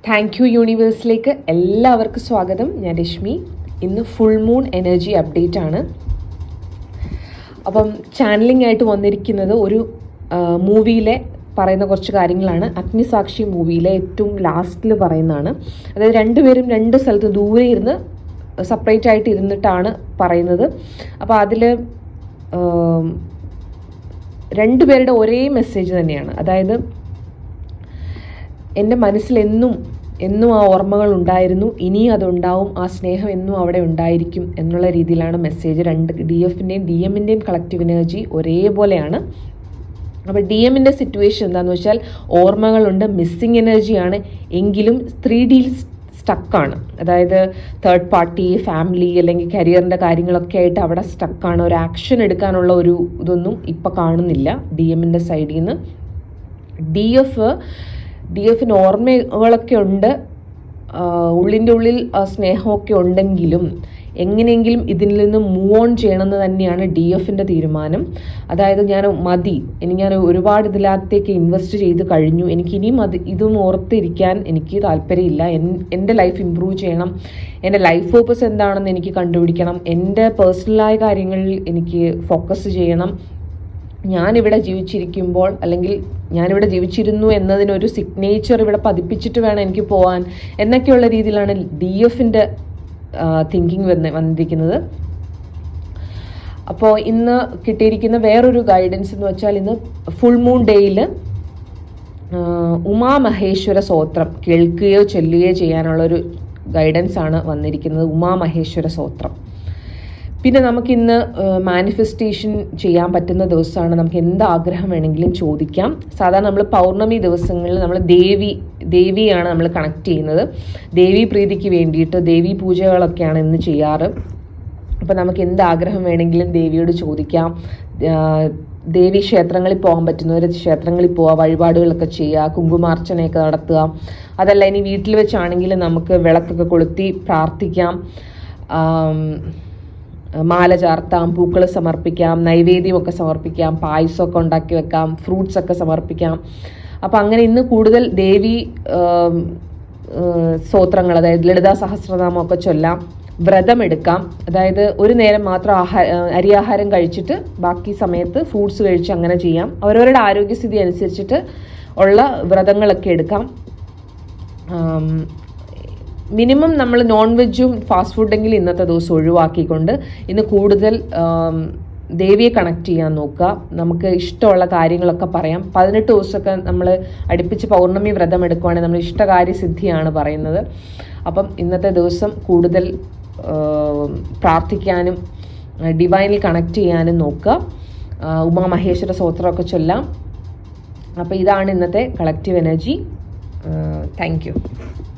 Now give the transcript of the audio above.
thank you യൂണിവേഴ്സിലേക്ക് എല്ലാവർക്കും സ്വാഗതം ഞാൻ രശ്മി ഇന്ന് ഫുൾ മൂൺ എനർജി അപ്ഡേറ്റ് ആണ് അപ്പം ചാനലിംഗ് ആയിട്ട് വന്നിരിക്കുന്നത് ഒരു മൂവിയിലെ പറയുന്ന കുറച്ച് കാര്യങ്ങളാണ് അഗ്നിസാക്ഷി മൂവിയിലെ ഏറ്റവും ലാസ്റ്റിൽ പറയുന്നതാണ് അതായത് രണ്ടുപേരും രണ്ട് സ്ഥലത്ത് ദൂരെ ഇരുന്ന് സെപ്പറേറ്റ് ആയിട്ട് ഇരുന്നിട്ടാണ് പറയുന്നത് അപ്പോൾ അതിൽ രണ്ടുപേരുടെ ഒരേ മെസ്സേജ് തന്നെയാണ് അതായത് എൻ്റെ മനസ്സിൽ എന്നും എന്നും ആ ഓർമ്മകൾ ഉണ്ടായിരുന്നു ഇനിയും അതുണ്ടാവും ആ സ്നേഹം എന്നും അവിടെ ഉണ്ടായിരിക്കും എന്നുള്ള രീതിയിലാണ് മെസ്സേജ് രണ്ട് ഡി എഫിൻ്റെയും ഡി എമ്മിൻ്റെയും കളക്റ്റീവ് എനർജി ഒരേപോലെയാണ് അപ്പോൾ ഡി എമ്മിൻ്റെ സിറ്റുവേഷൻ എന്താണെന്ന് വെച്ചാൽ ഓർമ്മകളുണ്ട് മിസ്സിങ് എനർജിയാണ് എങ്കിലും ത്രീ ഡിയിൽ സ്റ്റക്കാണ് അതായത് തേർഡ് പാർട്ടി ഫാമിലി അല്ലെങ്കിൽ കരിയറിൻ്റെ കാര്യങ്ങളൊക്കെ ആയിട്ട് അവിടെ സ്റ്റക്കാണ് ഒരു ആക്ഷൻ എടുക്കാനുള്ള ഒരു ഇതൊന്നും ഇപ്പം കാണുന്നില്ല ഡി എമ്മിൻ്റെ സൈഡിൽ നിന്ന് ഡി എഫ് ഡി എഫിന് ഓർമ്മകളൊക്കെ ഉണ്ട് ഉള്ളിൻ്റെ ഉള്ളിൽ സ്നേഹമൊക്കെ ഉണ്ടെങ്കിലും എങ്ങനെയെങ്കിലും ഇതിൽ നിന്ന് മൂവ് ഓൺ ചെയ്യണമെന്ന് തന്നെയാണ് ഡി എഫിൻ്റെ തീരുമാനം അതായത് ഞാൻ മതി ഇനി ഞാൻ ഒരുപാട് ഇതിനകത്തേക്ക് ഇൻവെസ്റ്റ് ചെയ്ത് കഴിഞ്ഞു എനിക്ക് ഇനിയും അത് ഇതും ഓർത്തിരിക്കാൻ എനിക്ക് താല്പര്യമില്ല എൻ്റെ ലൈഫ് ഇമ്പ്രൂവ് ചെയ്യണം എൻ്റെ ലൈഫ് പേർപ്പസ് എന്താണെന്ന് എനിക്ക് കണ്ടുപിടിക്കണം എൻ്റെ പേഴ്സണലായ കാര്യങ്ങളിൽ എനിക്ക് ഫോക്കസ് ചെയ്യണം ഞാനിവിടെ ജീവിച്ചിരിക്കുമ്പോൾ അല്ലെങ്കിൽ ഞാനിവിടെ ജീവിച്ചിരുന്നു എന്നതിനൊരു സിഗ്നേച്ചർ ഇവിടെ പതിപ്പിച്ചിട്ട് വേണം എനിക്ക് പോകാൻ എന്നൊക്കെയുള്ള രീതിയിലാണ് ഡി എഫിൻ്റെ തിങ്കിങ് വന്ന് വന്നിരിക്കുന്നത് അപ്പോൾ ഇന്ന് കിട്ടിയിരിക്കുന്ന വേറൊരു ഗൈഡൻസ് എന്ന് വെച്ചാൽ ഇന്ന് ഫുൾ മൂൺ ഡേയിൽ ഉമാമഹേശ്വര സ്തോത്രം കേൾക്കുകയോ ചൊല്ലുകയോ ചെയ്യാനുള്ളൊരു ഗൈഡൻസ് ആണ് വന്നിരിക്കുന്നത് ഉമാമഹേശ്വര സ്തോത്രം പിന്നെ നമുക്കിന്ന് മാനിഫെസ്റ്റേഷൻ ചെയ്യാൻ പറ്റുന്ന ദിവസമാണ് നമുക്ക് എന്ത് ആഗ്രഹം വേണമെങ്കിലും ചോദിക്കാം സാധാരണ നമ്മൾ പൗർണമി ദിവസങ്ങളിൽ നമ്മൾ ദേവി ദേവിയാണ് നമ്മൾ കണക്ട് ചെയ്യുന്നത് ദേവി പ്രീതിക്ക് വേണ്ടിയിട്ട് ദേവി പൂജകളൊക്കെയാണ് ഇന്ന് ചെയ്യാറ് അപ്പം നമുക്ക് എന്ത് ആഗ്രഹം വേണമെങ്കിലും ദേവിയോട് ചോദിക്കാം ദേവി ക്ഷേത്രങ്ങളിൽ പോകാൻ പറ്റുന്നവർ ക്ഷേത്രങ്ങളിൽ പോവുക വഴിപാടുകളൊക്കെ ചെയ്യുക കുങ്കുമാർച്ചനയൊക്കെ നടത്തുക അതല്ല ഇനി വീട്ടിൽ വെച്ചാണെങ്കിൽ നമുക്ക് വിളക്കൊക്കെ കൊളുത്തി പ്രാർത്ഥിക്കാം മാല ചാർത്താം പൂക്കൾ സമർപ്പിക്കാം നൈവേദ്യമൊക്കെ സമർപ്പിക്കാം പായസമൊക്കെ ഉണ്ടാക്കി വെക്കാം ഫ്രൂട്ട്സ് ഒക്കെ സമർപ്പിക്കാം അപ്പം അങ്ങനെ ഇന്ന് കൂടുതൽ ദേവി സ്തോത്രങ്ങൾ അതായത് ലളിതാ സഹസ്രനാമമൊക്കെ ചൊല്ലാം വ്രതമെടുക്കാം അതായത് ഒരു നേരം മാത്രം ആഹാര അരിയാഹാരം കഴിച്ചിട്ട് ബാക്കി സമയത്ത് ഫ്രൂട്ട്സ് കഴിച്ച് അങ്ങനെ ചെയ്യാം അവരവരുടെ ആരോഗ്യസ്ഥിതി അനുസരിച്ചിട്ട് ഉള്ള വ്രതങ്ങളൊക്കെ എടുക്കാം മിനിമം നമ്മൾ നോൺ വെജും ഫാസ്റ്റ് ഫുഡെങ്കിലും ഇന്നത്തെ ദിവസം ഒഴിവാക്കിക്കൊണ്ട് ഇന്ന് കൂടുതൽ ദേവിയെ കണക്ട് ചെയ്യാൻ നോക്കുക നമുക്ക് ഇഷ്ടമുള്ള കാര്യങ്ങളൊക്കെ പറയാം പതിനെട്ട് ദിവസമൊക്കെ നമ്മൾ അടുപ്പിച്ച് പൗർണമി വ്രതം എടുക്കുവാണെങ്കിൽ നമ്മൾ ഇഷ്ടകാര്യസിദ്ധിയാണ് പറയുന്നത് അപ്പം ഇന്നത്തെ ദിവസം കൂടുതൽ പ്രാർത്ഥിക്കാനും ഡിവൈനിൽ കണക്ട് ചെയ്യാനും നോക്കുക ഉമാമഹേശ്വര സ്തോത്രമൊക്കെ ചൊല്ലാം അപ്പോൾ ഇതാണ് ഇന്നത്തെ കളക്റ്റീവ് എനർജി താങ്ക് യു